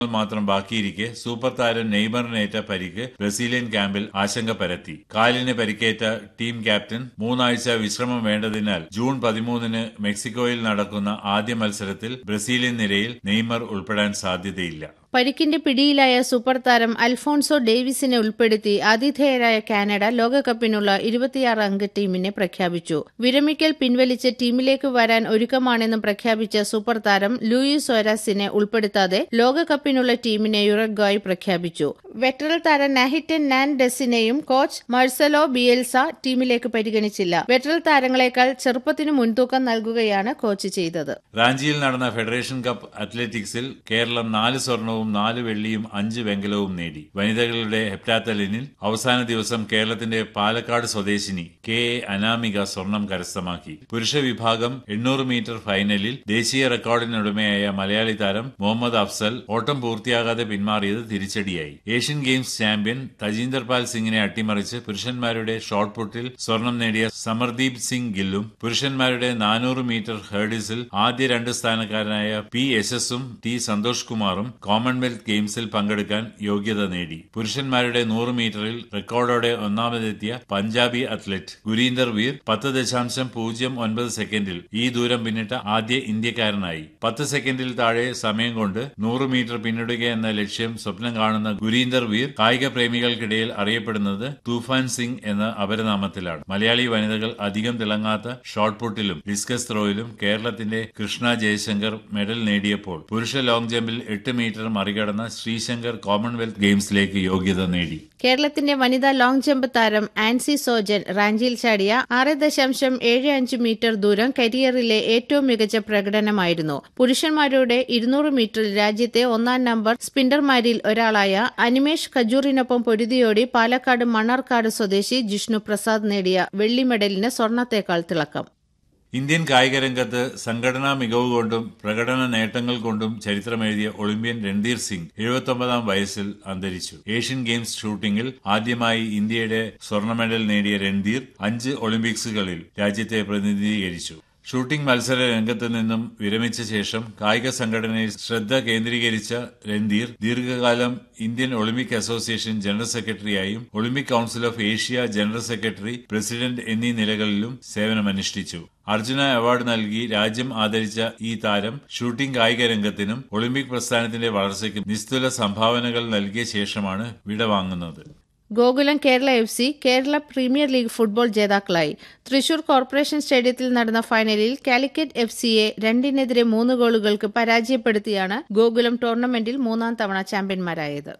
മാത്രം ബാക്കിയിരിക്കെ സൂപ്പർ താരം നെയ്മറിനേറ്റ പരിക്ക് ബ്രസീലിയൻ ക്യാമ്പിൽ ആശങ്ക പരത്തി കാലിന് പരിക്കേറ്റ ടീം ക്യാപ്റ്റൻ മൂന്നാഴ്ച വിശ്രമം വേണ്ടതിനാൽ ജൂൺ പതിമൂന്നിന് മെക്സിക്കോയിൽ നടക്കുന്ന ആദ്യ മത്സരത്തിൽ ബ്രസീലിയൻ നിരയിൽ നെയ്മർ ഉൾപ്പെടാൻ സാധ്യതയില്ല പരിക്കിന്റെ പിടിയിലായ സൂപ്പർ താരം അൽഫോൺസോ ഡേവിസിനെ ഉൾപ്പെടുത്തി ആതിഥേയരായ കാനഡ ലോകകപ്പിനുള്ള ഇരുപത്തിയാറ് അംഗ ടീമിനെ പ്രഖ്യാപിച്ചു വിരമിക്കൽ പിൻവലിച്ച് ടീമിലേക്ക് വരാൻ ഒരുക്കമാണെന്നും പ്രഖ്യാപിച്ച സൂപ്പർ താരം ലൂയിസ് സോരാസിനെ ഉൾപ്പെടുത്താതെ ലോകകപ്പിനുള്ള ടീമിനെ യുറഗ്വായ് പ്രഖ്യാപിച്ചു വെറ്ററൽ താരം നാഹിറ്റൻ നാൻ ഡെസിനെയും കോച്ച് മർസലോ ബിയൽസ ടീമിലേക്ക് പരിഗണിച്ചില്ല വെറ്ററൽ താരങ്ങളെക്കാൾ ചെറുപ്പത്തിന് മുൻതൂക്കം നൽകുകയാണ് കോച്ച് ചെയ്തത് റാഞ്ചിയിൽ നടന്ന ഫെഡറേഷൻ കപ്പ് അത്ലറ്റിക്സിൽ കേരളം നാല് സ്വർണവും നാല് വെള്ളിയും അഞ്ച് വെങ്കലവും നേടി വനിതകളുടെ ഹെപ്റ്റാത്തലിനിൽ അവസാന ദിവസം കേരളത്തിന്റെ പാലക്കാട് സ്വദേശിനി കെ എ അനാമിക സ്വർണം കരസ്ഥമാക്കി പുരുഷ വിഭാഗം എണ്ണൂറ് മീറ്റർ ഫൈനലിൽ ദേശീയ റെക്കോർഡിനുടമയായ മലയാളി താരം മുഹമ്മദ് അഫ്സൽ ഓട്ടം പൂർത്തിയാകാതെ പിന്മാറിയത് തിരിച്ചടിയായി ഏഷ്യൻ ഗെയിംസ് ചാമ്പ്യൻ തജീന്ദർ പാൽ സിംഗിനെ അട്ടിമറിച്ച് പുരുഷന്മാരുടെ ഷോട്ട് പുട്ടിൽ സ്വർണം നേടിയ സമർദീപ് സിംഗ് ഗില്ലും പുരുഷന്മാരുടെ നാനൂറ് മീറ്റർ ഹേർഡിൽസിൽ ആദ്യ രണ്ട് സ്ഥാനക്കാരനായ പി യശസ്സും ടി സന്തോഷ് കുമാറും കോമൺവെൽത്ത് ഗെയിംസിൽ പങ്കെടുക്കാൻ യോഗ്യത നേടി പുരുഷന്മാരുടെ നൂറ് മീറ്ററിൽ റെക്കോർഡോടെ ഒന്നാമതെത്തിയ പഞ്ചാബി അത്ലറ്റ് ഗുരീന്ദർ വീർ പത്ത് ദശാംശം പൂജ്യം ഒൻപത് സെക്കൻഡിൽ ഈ ദൂരം പിന്നിട്ട ആദ്യ ഇന്ത്യക്കാരനായി പത്ത് സെക്കൻഡിൽ താഴെ സമയം കൊണ്ട് നൂറ് മീറ്റർ പിന്നിടുക എന്ന ലക്ഷ്യം സ്വപ്നം കാണുന്ന ഗുരീന്ദർ വീർ കായിക പ്രേമികൾക്കിടയിൽ അറിയപ്പെടുന്നത് തൂഫാൻ സിംഗ് എന്ന അപരനാമത്തിലാണ് മലയാളി വനിതകൾ അധികം തിളങ്ങാത്ത ഷോട്ട് പുട്ടിലും ഡിസ്കസ് ത്രോയിലും കേരളത്തിന്റെ കൃഷ്ണ ജയശങ്കർ മെഡൽ നേടിയപ്പോൾ പുരുഷ ലോങ് ജമ്പിൽ എട്ട് മീറ്റർ മറികടന്ന ശ്രീശങ്കർ കോമൺവെൽത്ത് ഗെയിംസിലേക്ക് യോഗ്യത നേടി കേരളത്തിന്റെ വനിതാ ലോങ് ജമ്പ് താരം ആൻസി സോജൻ റാഞ്ചിയിൽ ചാടിയ ആറ് ദശാംശം ഏഴ് അഞ്ച് മീറ്റർ ദൂരം കരിയറിലെ ഏറ്റവും മികച്ച പ്രകടനമായിരുന്നു പുരുഷന്മാരുടെ ഇരുന്നൂറ് മീറ്ററിൽ രാജ്യത്തെ ഒന്നാം നമ്പർ സ്പിന്നർമാരിൽ ഒരാളായ അനിമേഷ് ഖജൂറിനൊപ്പം പൊരുതിയോടി പാലക്കാട് മണ്ണാർക്കാട് സ്വദേശി ജിഷ്ണു പ്രസാദ് നേടിയ വെള്ളി മെഡലിന് സ്വർണത്തേക്കാൾ തിളക്കം ഇന്ത്യൻ കായിക രംഗത്ത് സംഘടനാ മികവ് കൊണ്ടും പ്രകടന നേട്ടങ്ങൾ കൊണ്ടും ചരിത്രമെഴുതിയ ഒളിമ്പ്യൻ രൺധീർ സിംഗ് എഴുപത്തൊമ്പതാം വയസ്സിൽ അന്തരിച്ചു ഏഷ്യൻ ഗെയിംസ് ഷൂട്ടിംഗിൽ ആദ്യമായി ഇന്ത്യയുടെ സ്വർണ്ണ മെഡൽ നേടിയ രൺധീർ അഞ്ച് ഒളിമ്പിക്സുകളിൽ രാജ്യത്തെ പ്രതിനിധീകരിച്ചു ഷൂട്ടിംഗ് മത്സര രംഗത്ത് നിന്നും വിരമിച്ച ശേഷം കായിക സംഘടനയിൽ ശ്രദ്ധ കേന്ദ്രീകരിച്ച രൺധീർ ദീർഘകാലം ഇന്ത്യൻ ഒളിമ്പിക് അസോസിയേഷൻ ജനറൽ സെക്രട്ടറിയായും Olympic council of Asia general secretary president എന്നീ നിലകളിലും സേവനമനുഷ്ഠിച്ചു അർജുന അവാർഡ് നൽകി രാജ്യം ആദരിച്ച ഈ താരം ഷൂട്ടിംഗ് കായിക രംഗത്തിനും ഒളിമ്പിക് പ്രസ്ഥാനത്തിന്റെ വളർച്ചയ്ക്കും നിസ്തുല സംഭാവനകൾ നൽകിയ ശേഷമാണ് വിടവാങ്ങുന്നത് Gokulam Kerala F C Kerala premier league football ജേതാക്കളായി തൃശൂർ കോർപ്പറേഷൻ സ്റ്റേഡിയത്തിൽ നടന്ന ഫൈനലിൽ കാലിക്കറ്റ് എഫ് സിയെ രണ്ടിനെതിരെ മൂന്ന് ഗോളുകൾക്ക് പരാജയപ്പെടുത്തിയാണ് ഗോകുലം ടൂർണമെന്റിൽ മൂന്നാം തവണ ചാമ്പ്യന്മാരായത്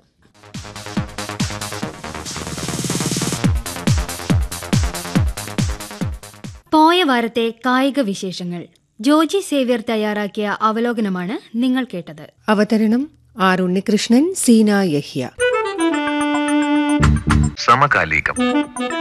പോയ വാരത്തെ കായിക വിശേഷങ്ങൾ ജോജി സേവ്യർ തയ്യാറാക്കിയ അവലോകനമാണ് നിങ്ങൾ കേട്ടത് അവതരണം ആർ ഉണ്ണികൃഷ്ണൻ സീന യഹ്യ സമകാലികം